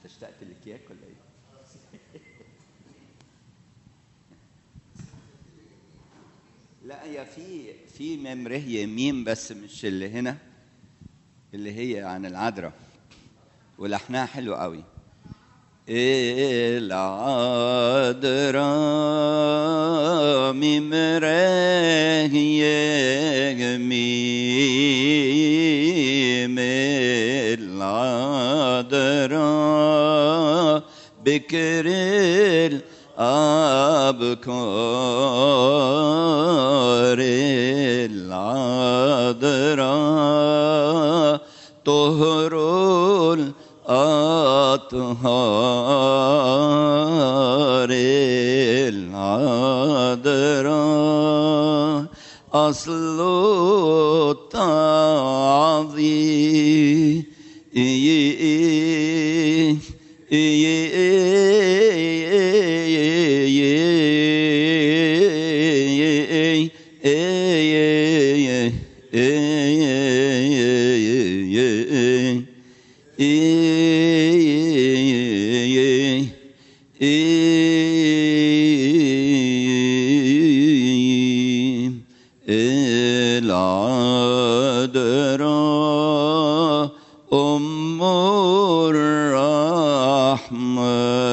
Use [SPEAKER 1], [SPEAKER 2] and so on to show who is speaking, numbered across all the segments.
[SPEAKER 1] انت اشتقت للكياك ولا ايه؟ لا هي في في ممره يمين بس مش اللي هنا اللي هي عن العذراء ولحنها حلو قوي العذراء ممره يميم العذراء بكر الأبكار العذراء طهر الأطهار العذراء أصل العذراء أم الرحمة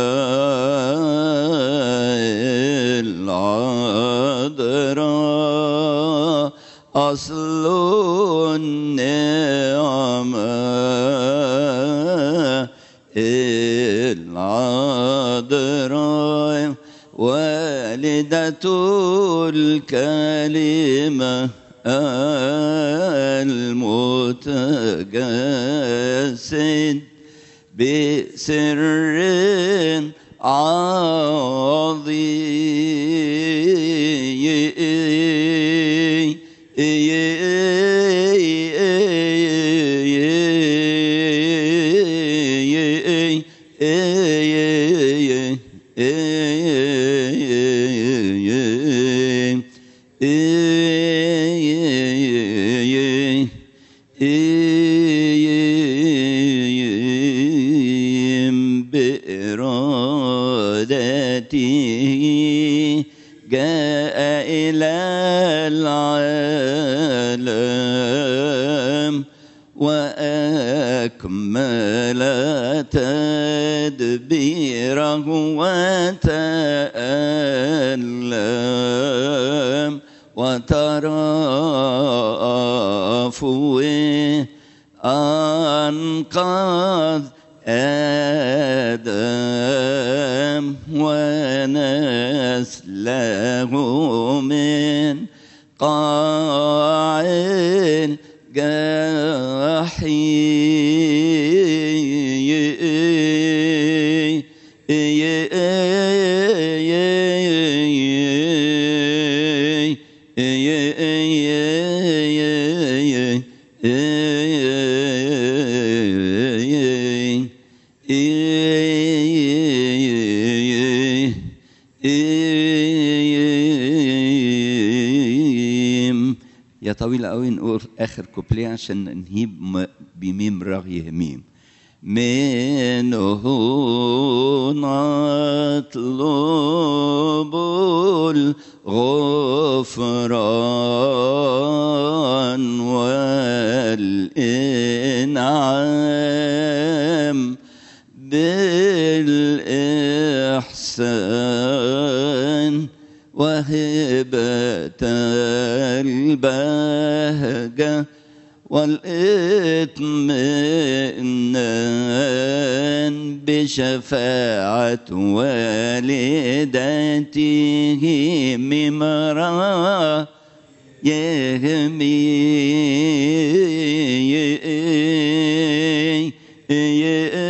[SPEAKER 1] العذراء أصل النعمة العذراء والدة الكلمة المتجسد بسر بإرادته جاء إلى العالم وأكمل تدبيره وتألم وترافوه أنقذ آدم ونسله من قاع يا طويلة قوي نقول آخر كوبليه عشان ننهيه بم- بميم رغي ميم منه نطلب الغفران والإنعام بالإحسان وهبة البهجة والاطمئنان بشفاعة والدته ممرا يهمي